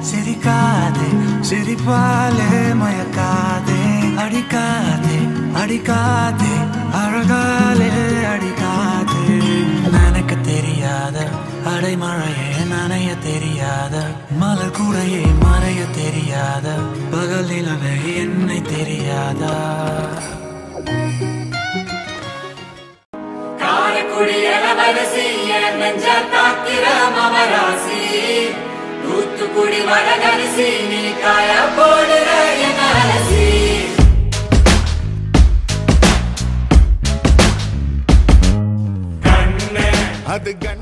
சிரிக்காதே சிரிப்பாலே மயக்காதே அடிக்காதே அடிக்காதே அழகாலே அடிக்காதே நினைக்க தெரியாத அடைமழையே நனைய தெரியாத மலர் கூடையே மறைய தெரியாத பகல் நிலவே என்னை தெரியாதா காரைக்குடி இளவரசி என் நெஞ்ச தாக்கிற மமராசி தூத்துக்குடி வடகரிசி நீ காய போடுற என் அலசி அது கண்